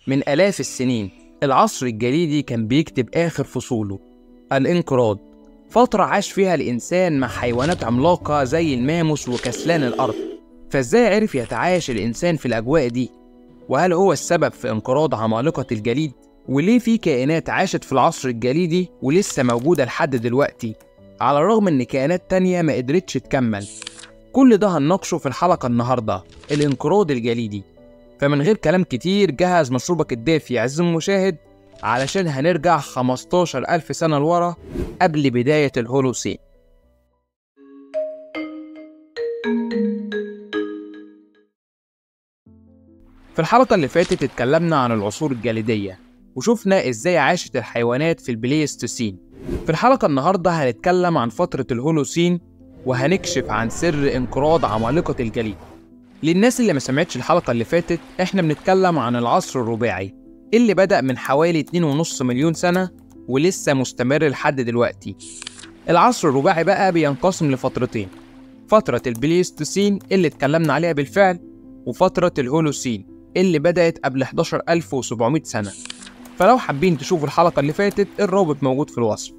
من آلاف السنين العصر الجليدي كان بيكتب آخر فصوله الانقراض فترة عاش فيها الإنسان مع حيوانات عملاقة زي الماموس وكسلان الأرض فإزاي عرف يتعايش الإنسان في الأجواء دي؟ وهل هو السبب في انقراض عمالقة الجليد؟ وليه في كائنات عاشت في العصر الجليدي ولسه موجودة لحد دلوقتي على الرغم إن كائنات تانية ما قدرتش تكمل كل ده هنناقشه في الحلقة النهاردة الانقراض الجليدي فمن غير كلام كتير جهز مشروبك الدافي يا عزيزي المشاهد علشان هنرجع 15 ألف سنة لورا قبل بداية الهولوسين في الحلقة اللي فاتت اتكلمنا عن العصور الجليدية وشفنا ازاي عاشت الحيوانات في البليستوسين في الحلقة النهاردة هنتكلم عن فترة الهولوسين وهنكشف عن سر انقراض عمالقة الجليد للناس اللي ما سمعتش الحلقة اللي فاتت احنا بنتكلم عن العصر الرباعي اللي بدأ من حوالي 2.5 مليون سنة ولسه مستمر لحد دلوقتي العصر الرباعي بقى بينقسم لفترتين فترة البليستوسين اللي اتكلمنا عليها بالفعل وفترة الهولوسين اللي بدأت قبل 11700 سنة فلو حابين تشوفوا الحلقة اللي فاتت الرابط موجود في الوصف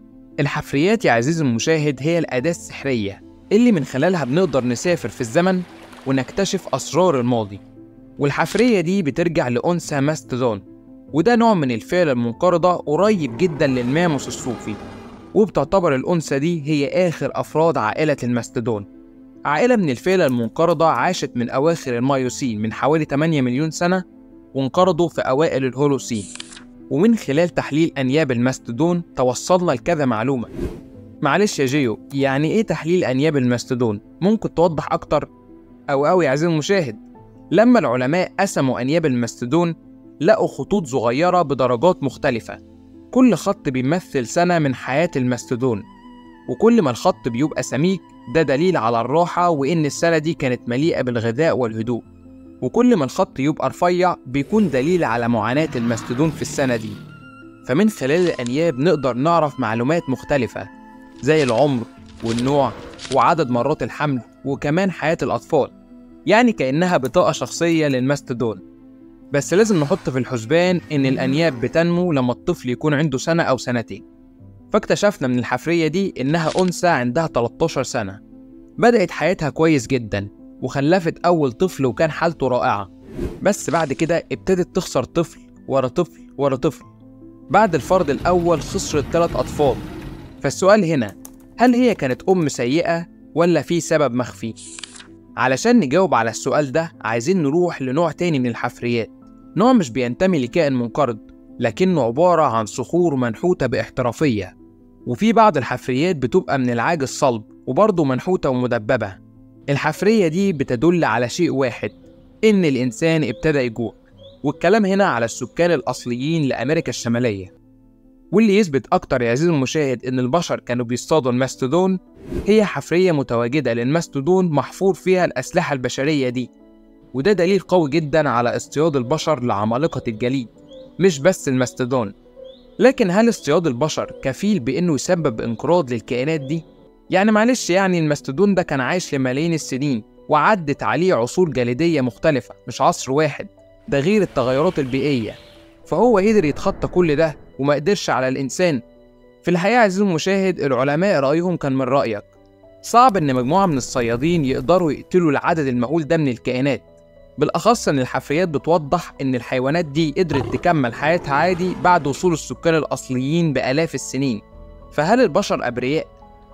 الحفريات يا عزيزي المشاهد هي الأداة السحرية اللي من خلالها بنقدر نسافر في الزمن ونكتشف أسرار الماضي والحفرية دي بترجع لأنثى ماستودون وده نوع من الفئرة المنقرضة قريب جدا للماموس الصوفي وبتعتبر الأنثى دي هي آخر أفراد عائلة الماستودون عائلة من الفئرة المنقرضة عاشت من أواخر المايوسين من حوالي 8 مليون سنة وانقرضوا في أوائل الهولوسين ومن خلال تحليل أنياب الماستودون توصلنا لكذا معلومة معلش يا جيو يعني إيه تحليل أنياب الماستودون؟ ممكن توضح أكتر؟ أو أوي يا عزيزي المشاهد لما العلماء قسموا أنياب الماستودون لقوا خطوط صغيرة بدرجات مختلفة كل خط بيمثل سنة من حياة الماستودون وكل ما الخط بيبقى سميك ده دليل على الراحة وإن السنة دي كانت مليئة بالغذاء والهدوء وكل ما الخط يبقى رفيع بيكون دليل على معاناة الماستودون في السنة دي فمن خلال الأنياب نقدر نعرف معلومات مختلفة زي العمر والنوع وعدد مرات الحمل وكمان حياة الأطفال يعني كأنها بطاقة شخصية للماستودون بس لازم نحط في الحسبان إن الأنياب بتنمو لما الطفل يكون عنده سنة أو سنتين فاكتشفنا من الحفرية دي إنها أنثى عندها 13 سنة بدأت حياتها كويس جدا وخلفت أول طفل وكان حالته رائعة بس بعد كده ابتدت تخسر طفل ورا طفل ورا طفل بعد الفرد الأول خسرت ثلاث أطفال فالسؤال هنا هل هي كانت أم سيئة ولا في سبب مخفي؟ علشان نجاوب على السؤال ده عايزين نروح لنوع تاني من الحفريات نوع مش بينتمي لكائن منقرض لكنه عبارة عن صخور منحوتة باحترافية وفي بعض الحفريات بتبقى من العاج الصلب وبرضه منحوتة ومدببة الحفرية دي بتدل على شيء واحد إن الإنسان ابتدى يجوع والكلام هنا على السكان الأصليين لأمريكا الشمالية واللي يثبت أكتر يا عزيزي المشاهد إن البشر كانوا بيصطادوا الماستودون هي حفرية متواجدة للماستودون محفور فيها الأسلحة البشرية دي وده دليل قوي جدا على اصطياد البشر لعمالقة الجليد مش بس الماستودون لكن هل اصطياد البشر كفيل بإنه يسبب انقراض للكائنات دي؟ يعني معلش يعني الماستودون ده كان عايش لملايين السنين وعدت عليه عصور جليدية مختلفة مش عصر واحد ده غير التغيرات البيئية فهو قدر يتخطى كل ده وما قدرش على الإنسان في الحقيقة عزيزي المشاهد العلماء رأيهم كان من رأيك صعب إن مجموعة من الصيادين يقدروا يقتلوا العدد المهول ده من الكائنات بالأخص إن الحفريات بتوضح إن الحيوانات دي قدرت تكمل حياتها عادي بعد وصول السكان الأصليين بآلاف السنين فهل البشر أبرياء؟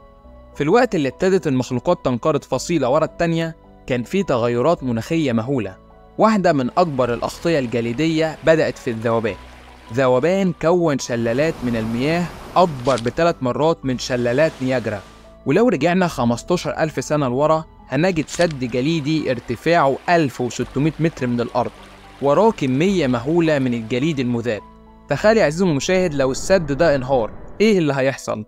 في الوقت اللي ابتدت المخلوقات تنقرض فصيلة ورا التانية كان في تغيرات مناخية مهولة واحدة من أكبر الأغطية الجليدية بدأت في الذوبان ذوبان كون شلالات من المياه أكبر بثلاث مرات من شلالات نياجرا ولو رجعنا 15 ألف سنة لورا هنجد سد جليدي ارتفاعه 1600 متر من الأرض وراه كمية مهولة من الجليد المذاب تخيل يا عزيزي المشاهد لو السد ده انهار ايه اللي هيحصل؟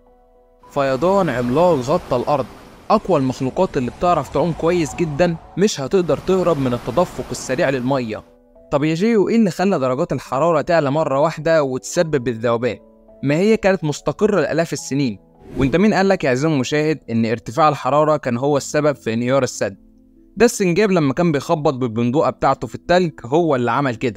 فيضان عملاق غطى الأرض أقوى المخلوقات اللي بتعرف تعوم كويس جدا مش هتقدر تهرب من التدفق السريع للمية طب يا جيو ايه اللي خلى درجات الحرارة تعلى مرة واحدة وتسبب الذوبان؟ ما هي كانت مستقرة لآلاف السنين وانت مين قالك يا عزيزي المشاهد ان ارتفاع الحرارة كان هو السبب في انهيار السد؟ ده السنجاب لما كان بيخبط بالبندقة بتاعته في التلج هو اللي عمل كده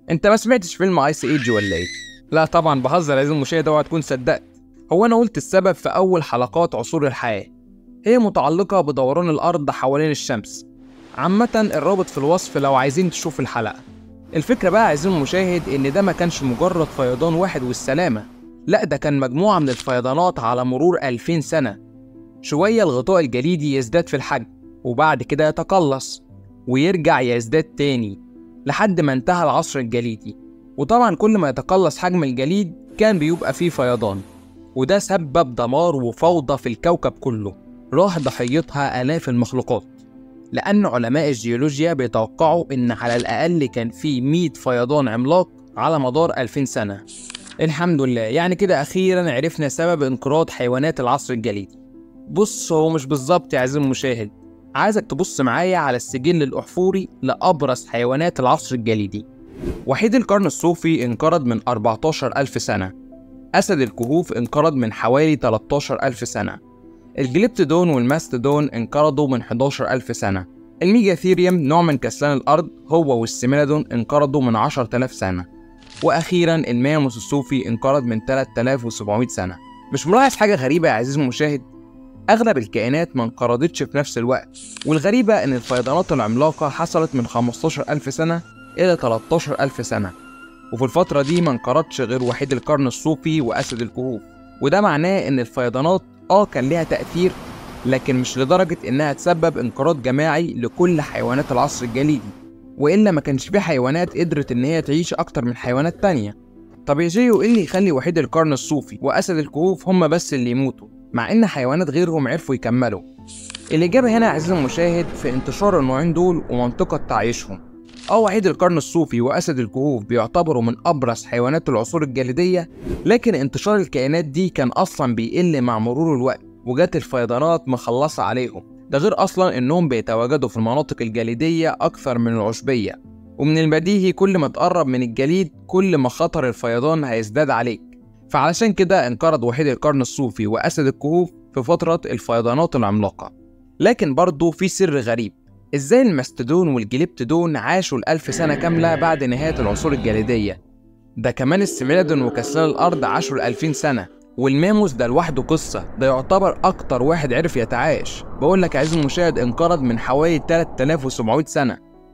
انت ما سمعتش فيلم ايس ايج ولا ايه لا طبعا بهزر يا عزيزي المشاهد اوعى تكون صدقت هو انا قلت السبب في اول حلقات عصور الحياه هي متعلقه بدوران الارض حوالين الشمس عامه الرابط في الوصف لو عايزين تشوف الحلقه الفكره بقى عايزين المشاهد ان ده ما كانش مجرد فيضان واحد والسلامه لا ده كان مجموعه من الفيضانات على مرور 2000 سنه شويه الغطاء الجليدي يزداد في الحجم وبعد كده يتقلص ويرجع يزداد تاني لحد ما انتهى العصر الجليدي وطبعا كل ما يتقلص حجم الجليد كان بيبقى فيه فيضان وده سبب دمار وفوضى في الكوكب كله راح ضحيتها آلاف المخلوقات لأن علماء الجيولوجيا بيتوقعوا إن على الأقل كان في 100 فيضان عملاق على مدار 2000 سنة الحمد لله يعني كده أخيرا عرفنا سبب انقراض حيوانات العصر الجليدي بص هو مش بالظبط يا عزيزي المشاهد عايزك تبص معايا على السجل الأحفوري لأبرز حيوانات العصر الجليدي وحيد القرن الصوفي انقرض من 14 ألف سنة أسد الكهوف انقرض من حوالي 13 ألف سنة الجليبتودون والماستودون انقرضوا من 11 ألف سنة الميجاثيريوم نوع من كسلان الأرض هو والسيميلادون انقرضوا من 10000 سنة وأخيرا الماموس الصوفي انقرض من 3700 سنة مش ملاحظ حاجة غريبة يا عزيزي المشاهد أغلب الكائنات ما انقرضتش في نفس الوقت والغريبة إن الفيضانات العملاقة حصلت من 15000 سنة إلى 13000 سنة وفي الفترة دي ما انقرضش غير وحيد القرن الصوفي وأسد الكهوف وده معناه إن الفيضانات آه كان ليها تأثير لكن مش لدرجة إنها تسبب انقراض جماعي لكل حيوانات العصر الجليدي وإلا ما كانش في حيوانات قدرت إن هي تعيش أكتر من حيوانات تانية طب يا جيو إيه اللي يخلي وحيد القرن الصوفي وأسد الكهوف هما بس اللي يموتوا مع إن حيوانات غيرهم عرفوا يكملوا الإجابة هنا يا عزيزي المشاهد في انتشار النوعين دول ومنطقة تعيشهم اه وحيد القرن الصوفي وأسد الكهوف بيعتبروا من أبرز حيوانات العصور الجليدية لكن انتشار الكائنات دي كان أصلا بيقل مع مرور الوقت وجات الفيضانات مخلصة عليهم ده غير أصلا إنهم بيتواجدوا في المناطق الجليدية أكثر من العشبية ومن البديهي كل ما تقرب من الجليد كل ما خطر الفيضان هيزداد عليك فعلشان كده انقرض وحيد القرن الصوفي وأسد الكهوف في فترة الفيضانات العملاقة لكن برضه في سر غريب ازاي الماستودون والجليبتودون عاشوا الألف سنة كاملة بعد نهاية العصور الجليدية ده كمان السميلادون وكسلان الأرض عاشوا الألفين سنة والماموس ده لوحده قصة ده يعتبر أكتر واحد عرف يتعايش بقول لك عزيزي المشاهد انقرض من حوالي 3700 سنة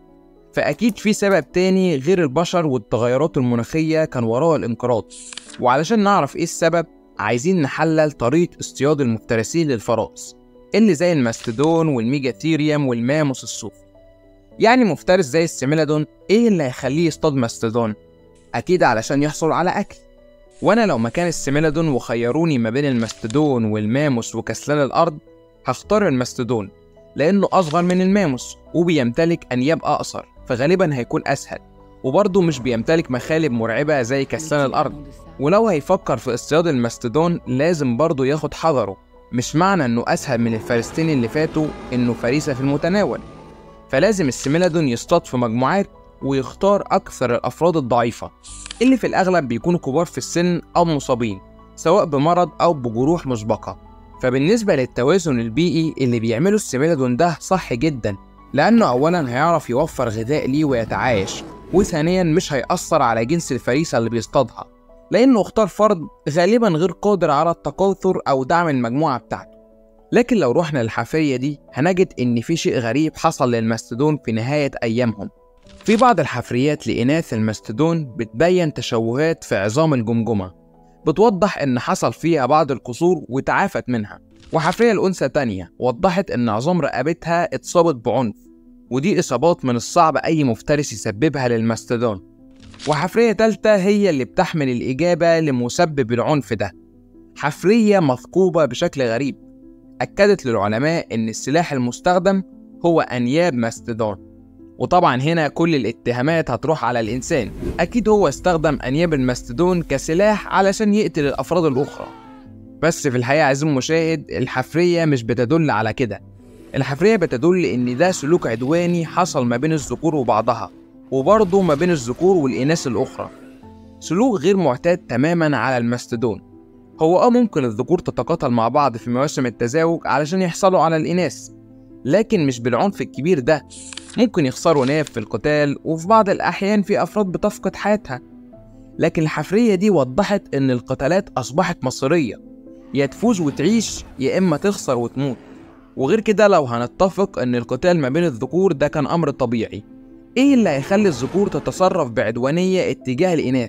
فأكيد في سبب تاني غير البشر والتغيرات المناخية كان وراء الانقراض وعلشان نعرف ايه السبب عايزين نحلل طريقة اصطياد المفترسين للفرائس اللي زي الماستودون والميجاثيريوم والماموس الصوفي يعني مفترس زي السيميلادون ايه اللي هيخليه يصطاد ماستودون اكيد علشان يحصل على اكل وانا لو مكان السيميلادون وخيروني ما بين الماستودون والماموس وكسلان الارض هختار الماستودون لانه اصغر من الماموس وبيمتلك انياب اقصر فغالبا هيكون اسهل وبرضه مش بيمتلك مخالب مرعبة زي كسلان الأرض ولو هيفكر في اصطياد الماستودون لازم برضه ياخد حذره مش معنى انه اسهل من الفارستين اللي فاتوا انه فريسة في المتناول فلازم السيميلادون يصطاد في مجموعات ويختار اكثر الافراد الضعيفة اللي في الاغلب بيكونوا كبار في السن او مصابين سواء بمرض او بجروح مسبقة فبالنسبة للتوازن البيئي اللي بيعمله السيميلادون ده صح جدا لأنه أولا هيعرف يوفر غذاء ليه ويتعايش وثانيا مش هيأثر على جنس الفريسة اللي بيصطادها لأنه اختار فرد غالبا غير قادر على التكاثر أو دعم المجموعة بتاعته لكن لو رحنا للحفرية دي هنجد إن في شيء غريب حصل للماستودون في نهاية أيامهم في بعض الحفريات لإناث الماستودون بتبين تشوهات في عظام الجمجمة بتوضح إن حصل فيها بعض الكسور وتعافت منها وحفرية الأنثى تانية وضحت إن عظام رقبتها اتصابت بعنف ودي إصابات من الصعب أي مفترس يسببها للماستودون وحفرية تالتة هي اللي بتحمل الإجابة لمسبب العنف ده حفرية مثقوبة بشكل غريب أكدت للعلماء إن السلاح المستخدم هو أنياب ماستودون وطبعا هنا كل الاتهامات هتروح على الإنسان أكيد هو استخدم أنياب الماستودون كسلاح علشان يقتل الأفراد الأخرى بس في الحقيقة عزيزي المشاهد الحفرية مش بتدل على كده الحفرية بتدل إن ده سلوك عدواني حصل ما بين الذكور وبعضها وبرضه ما بين الذكور والإناث الأخرى سلوك غير معتاد تماما على الماستودون هو اه ممكن الذكور تتقاتل مع بعض في مواسم التزاوج علشان يحصلوا على الإناث لكن مش بالعنف الكبير ده ممكن يخسروا ناف في القتال وفي بعض الأحيان في أفراد بتفقد حياتها لكن الحفرية دي وضحت إن القتالات أصبحت مصيرية يا تفوز وتعيش يا إما تخسر وتموت وغير كده لو هنتفق إن القتال ما بين الذكور ده كان أمر طبيعي إيه اللي هيخلي الذكور تتصرف بعدوانية اتجاه الإناث؟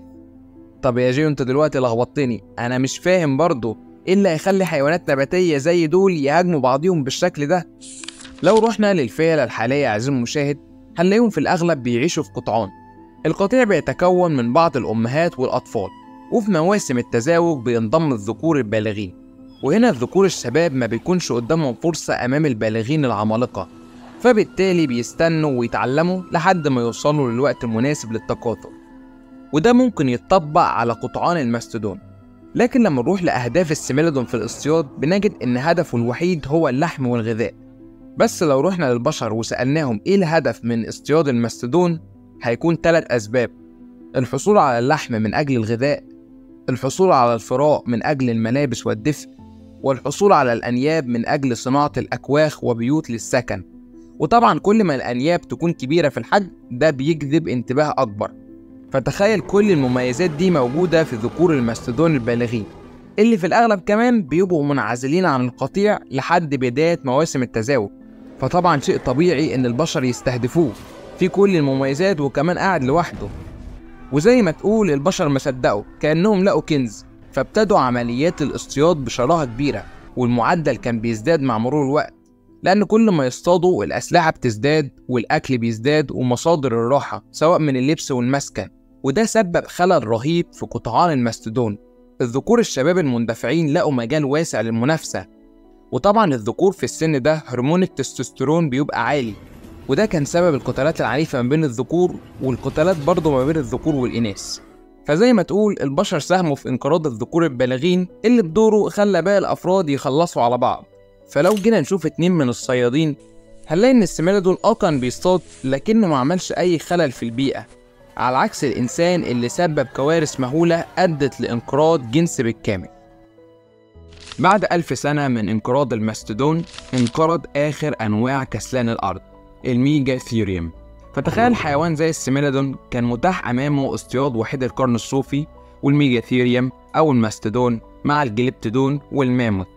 طب يا جيو أنت دلوقتي لخبطتني أنا مش فاهم برضه إيه اللي هيخلي حيوانات نباتية زي دول يهاجموا بعضيهم بالشكل ده؟ لو رحنا للفئة الحالية يا عزيزي المشاهد هنلاقيهم في الأغلب بيعيشوا في قطعان القطيع بيتكون من بعض الأمهات والأطفال وفي مواسم التزاوج بينضم الذكور البالغين وهنا الذكور الشباب ما بيكونش قدامهم فرصة أمام البالغين العمالقة فبالتالي بيستنوا ويتعلموا لحد ما يوصلوا للوقت المناسب للتكاثر وده ممكن يتطبق على قطعان الماستودون لكن لما نروح لأهداف السيميلودون في الاصطياد بنجد إن هدفه الوحيد هو اللحم والغذاء بس لو رحنا للبشر وسألناهم إيه الهدف من اصطياد الماستودون هيكون ثلاث أسباب الحصول على اللحم من أجل الغذاء الحصول على الفراء من أجل الملابس والدفء والحصول على الأنياب من أجل صناعة الأكواخ وبيوت للسكن وطبعا كل ما الأنياب تكون كبيرة في الحجم ده بيجذب انتباه أكبر فتخيل كل المميزات دي موجودة في ذكور الماستودون البالغين اللي في الأغلب كمان بيبقوا منعزلين عن القطيع لحد بداية مواسم التزاوج فطبعا شيء طبيعي إن البشر يستهدفوه في كل المميزات وكمان قاعد لوحده وزي ما تقول البشر ما صدقوا كأنهم لقوا كنز فابتدوا عمليات الاصطياد بشراهة كبيرة والمعدل كان بيزداد مع مرور الوقت لأن كل ما يصطادوا الأسلحة بتزداد والأكل بيزداد ومصادر الراحة سواء من اللبس والمسكن وده سبب خلل رهيب في قطعان الماستودون الذكور الشباب المندفعين لقوا مجال واسع للمنافسة وطبعا الذكور في السن ده هرمون التستوستيرون بيبقى عالي وده كان سبب القتالات العنيفة ما بين الذكور والقتالات برضه ما بين الذكور والإناث فزي ما تقول البشر ساهموا في انقراض الذكور البالغين اللي بدوره خلى باقي الأفراد يخلصوا على بعض فلو جينا نشوف اتنين من الصيادين هنلاقي إن السميلودون آه كان بيصطاد لكنه ما عملش أي خلل في البيئة على عكس الإنسان اللي سبب كوارث مهولة أدت لانقراض جنس بالكامل بعد ألف سنة من انقراض الماستودون انقرض آخر أنواع كسلان الأرض الميجا ثيوريوم فتخيل حيوان زي السيميلودون كان متاح أمامه اصطياد وحيد القرن الصوفي والميجا ثيوريوم أو الماستودون مع الجليبتودون والماموث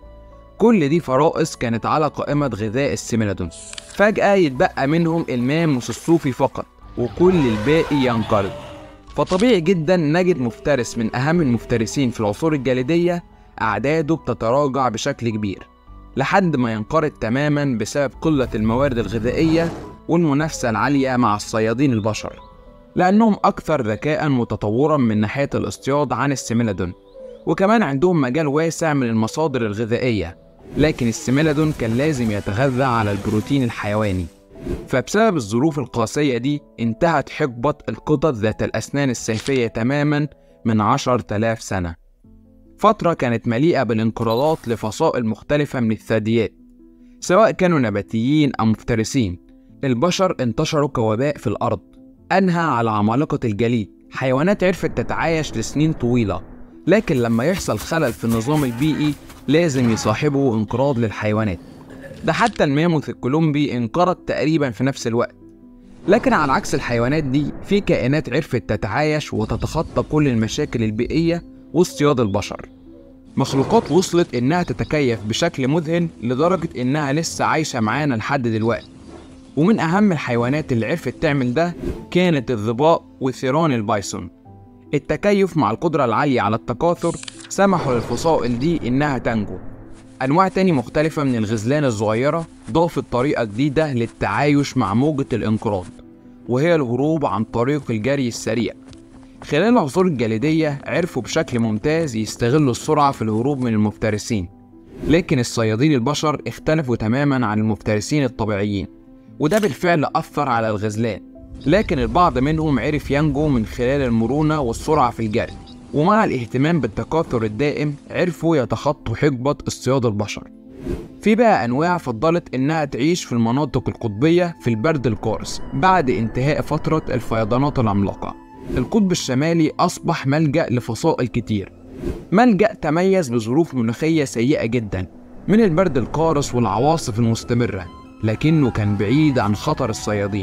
كل دي فرائس كانت على قائمة غذاء السيميلودون فجأة يتبقى منهم الماموث الصوفي فقط وكل الباقي ينقرض فطبيعي جدا نجد مفترس من أهم المفترسين في العصور الجليدية أعداده بتتراجع بشكل كبير لحد ما ينقرض تماما بسبب قلة الموارد الغذائية والمنافسة العالية مع الصيادين البشر لأنهم أكثر ذكاء وتطورا من ناحية الاصطياد عن السيميلودون وكمان عندهم مجال واسع من المصادر الغذائية لكن السيميلودون كان لازم يتغذى على البروتين الحيواني فبسبب الظروف القاسية دي انتهت حقبة القطط ذات الأسنان السيفية تماما من عشر تلاف سنة فترة كانت مليئة بالانقراضات لفصائل مختلفة من الثدييات سواء كانوا نباتيين أو مفترسين البشر انتشروا كوباء في الأرض أنهى على عمالقة الجليد حيوانات عرفت تتعايش لسنين طويلة لكن لما يحصل خلل في النظام البيئي لازم يصاحبه انقراض للحيوانات ده حتى الماموث الكولومبي انقرض تقريبا في نفس الوقت لكن على عكس الحيوانات دي في كائنات عرفت تتعايش وتتخطى كل المشاكل البيئية واصطياد البشر مخلوقات وصلت إنها تتكيف بشكل مذهل لدرجة إنها لسه عايشة معانا لحد دلوقتي ومن أهم الحيوانات اللي عرفت تعمل ده كانت الظباء وثيران البايسون التكيف مع القدرة العالية على التكاثر سمحوا للفصائل دي إنها تنجو أنواع تاني مختلفة من الغزلان الصغيرة ضافت طريقة جديدة للتعايش مع موجة الانقراض وهي الهروب عن طريق الجري السريع خلال العصور الجليدية عرفوا بشكل ممتاز يستغلوا السرعة في الهروب من المفترسين لكن الصيادين البشر اختلفوا تماما عن المفترسين الطبيعيين وده بالفعل أثر على الغزلان لكن البعض منهم عرف ينجو من خلال المرونة والسرعة في الجري ومع الاهتمام بالتكاثر الدائم عرفوا يتخطوا حقبة اصطياد البشر في بقى أنواع فضلت إنها تعيش في المناطق القطبية في البرد القارس بعد انتهاء فترة الفيضانات العملاقة القطب الشمالي أصبح ملجأ لفصائل كتير ملجأ تميز بظروف مناخية سيئة جدا من البرد القارس والعواصف المستمرة لكنه كان بعيد عن خطر الصيادين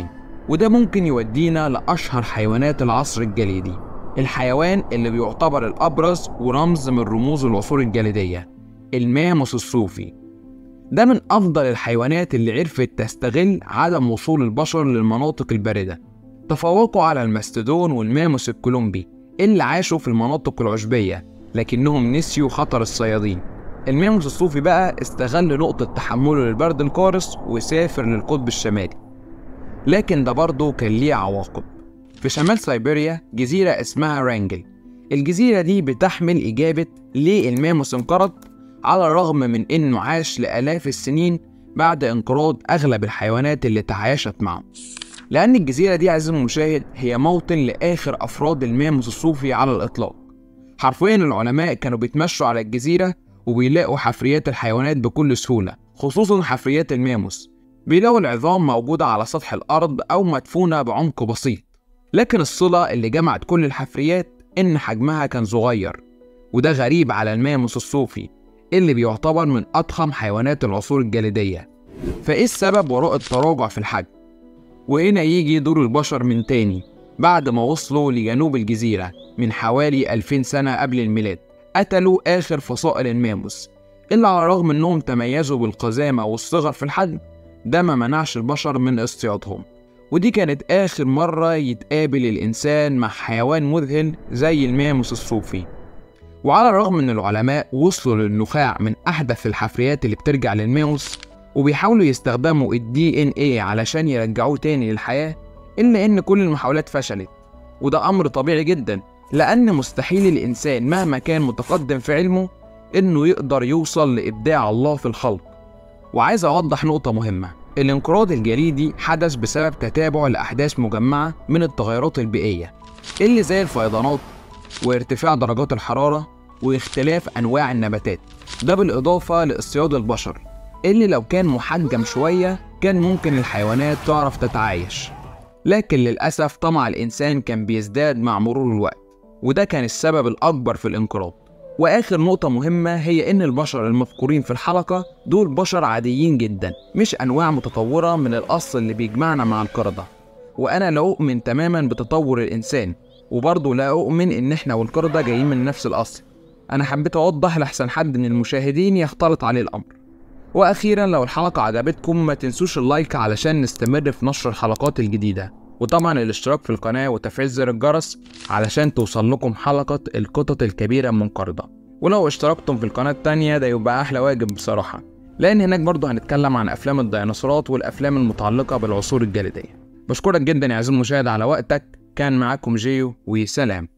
وده ممكن يودينا لأشهر حيوانات العصر الجليدي الحيوان اللي بيعتبر الأبرز ورمز من رموز العصور الجليدية الماموس الصوفي ده من أفضل الحيوانات اللي عرفت تستغل عدم وصول البشر للمناطق الباردة تفوقوا على الماستودون والماموس الكولومبي اللي عاشوا في المناطق العشبية لكنهم نسيوا خطر الصيادين الماموس الصوفي بقى استغل نقطة تحمله للبرد القارس وسافر للقطب الشمالي لكن ده برضه كان ليه عواقب في شمال سيبيريا جزيرة اسمها رانجل الجزيرة دي بتحمل إجابة ليه الماموس انقرض على الرغم من إنه عاش لآلاف السنين بعد انقراض أغلب الحيوانات اللي تعايشت معه لأن الجزيرة دي عزيزي المشاهد هي موطن لآخر أفراد الماموس الصوفي على الإطلاق حرفيا العلماء كانوا بيتمشوا على الجزيرة وبيلاقوا حفريات الحيوانات بكل سهولة خصوصا حفريات الماموس بيلاقوا العظام موجودة على سطح الأرض أو مدفونة بعمق بسيط لكن الصلة اللي جمعت كل الحفريات إن حجمها كان صغير وده غريب على الماموس الصوفي اللي بيعتبر من أضخم حيوانات العصور الجليدية فإيه السبب وراء التراجع في الحجم؟ وهنا يجي دور البشر من تاني بعد ما وصلوا لجنوب الجزيرة من حوالي 2000 سنة قبل الميلاد قتلوا آخر فصائل الماموس إلا على الرغم إنهم تميزوا بالقزامة والصغر في الحجم ده ما منعش البشر من اصطيادهم ودي كانت آخر مرة يتقابل الإنسان مع حيوان مذهل زي الماموس الصوفي وعلى الرغم ان العلماء وصلوا للنخاع من احدث الحفريات اللي بترجع للماوس وبيحاولوا يستخدموا الدي ان ايه علشان يرجعوه تاني للحياة الا ان كل المحاولات فشلت وده امر طبيعي جدا لان مستحيل الانسان مهما كان متقدم في علمه انه يقدر يوصل لابداع الله في الخلق وعايز اوضح نقطة مهمة الانقراض الجليدي حدث بسبب تتابع لأحداث مجمعة من التغيرات البيئية اللي زي الفيضانات وارتفاع درجات الحرارة واختلاف أنواع النباتات ده بالإضافة لاصطياد البشر اللي لو كان محجم شوية كان ممكن الحيوانات تعرف تتعايش لكن للأسف طمع الإنسان كان بيزداد مع مرور الوقت وده كان السبب الأكبر في الانقراض وآخر نقطة مهمة هي إن البشر المذكورين في الحلقة دول بشر عاديين جدا مش أنواع متطورة من الأصل اللي بيجمعنا مع القردة وأنا لا أؤمن تماما بتطور الإنسان وبرضه لا أؤمن إن إحنا والقردة جايين من نفس الأصل أنا حبيت أوضح لأحسن حد من المشاهدين يختلط عليه الأمر وأخيرا لو الحلقة عجبتكم ما تنسوش اللايك علشان نستمر في نشر الحلقات الجديدة وطبعا الاشتراك في القناة وتفعيل زر الجرس علشان توصل لكم حلقة القطط الكبيرة من قردة ولو اشتركتم في القناة التانية ده يبقى أحلى واجب بصراحة لأن هناك برضه هنتكلم عن أفلام الديناصورات والأفلام المتعلقة بالعصور الجليدية بشكرك جدا يا عزيزي المشاهد على وقتك كان معاكم جيو وسلام